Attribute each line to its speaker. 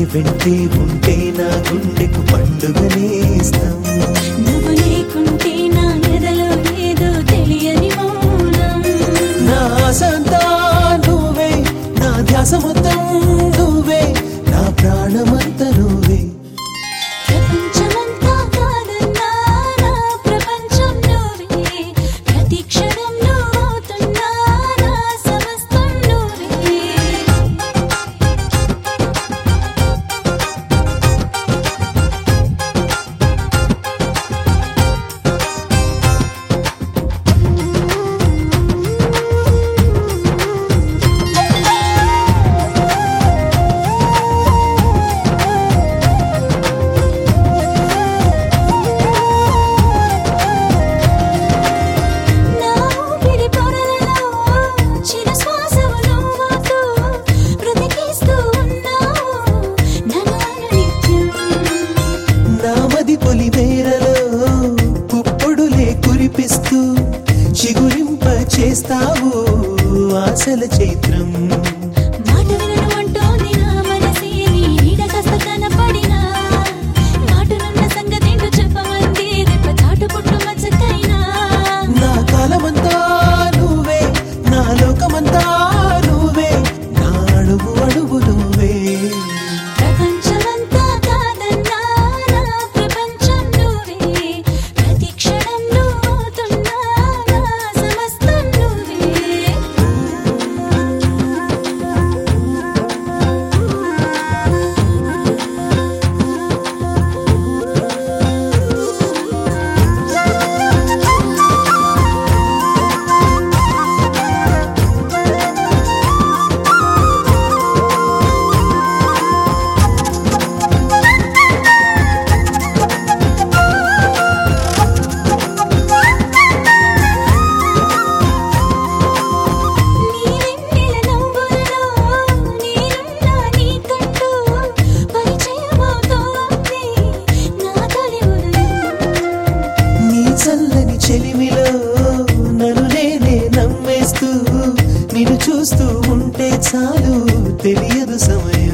Speaker 1: వెంటే ఉంటే నా గుండెకు పండుగ నేస్తం
Speaker 2: నువ్వు లేకుంటే నా ఎదలో ఏదో తెలియని మౌనం
Speaker 1: నా ఆశంతా నువ్వే నా ధ్యాస మొత్తం నువ్వే నా ప్రాణమంతా నువ్వే
Speaker 2: ప్రపంచమంతా కాదన్నా నా ప్రపంచం నువ్వే ప్రతి క్షణం నువ్వుతున్నా నా సమస్తం నువ్వే నా ఊపిరి పొరలలో చిరు శ్వాసవు నువ్వుతూ బ్రతికిస్తూ ఉన్నావు నన్ను అనునిత్యం
Speaker 1: నా మది పొలి మేరలో పుప్పొడులే కురిపిస్తూ చిగురింప చేస్తావు ఆశల చైత్రం
Speaker 2: మాట వినను అంటోంది నా మనసే నీ నీడ కాస్త కనపడినా మాటనున్న సంగతేంటో చెప్పమంది రెప్ప చాటు పుట్టు మచ్చకైనా
Speaker 1: నా కాలమంతా నువ్వే నా లోకమంతా నువ్వే నా అడుగు అడుగు నువ్వే
Speaker 2: ప్రపంచమంతా కాదన్నా నా ప్రపంచం నువ్వే ప్రతి క్షణం నువ్వుతున్నా నా సమస్తం నువ్వే నీ వెన్నెల నవ్వులలో నేనున్నా నీకంటూ పరిచయమవుతోంది నా తొలి ఉదయం
Speaker 1: నీ చల్లని చెలిమిలో నన్ను నేనే నమ్మేస్తూ నిన్ను చూస్తూ ఉంటే చాలు తెలియదు సమయం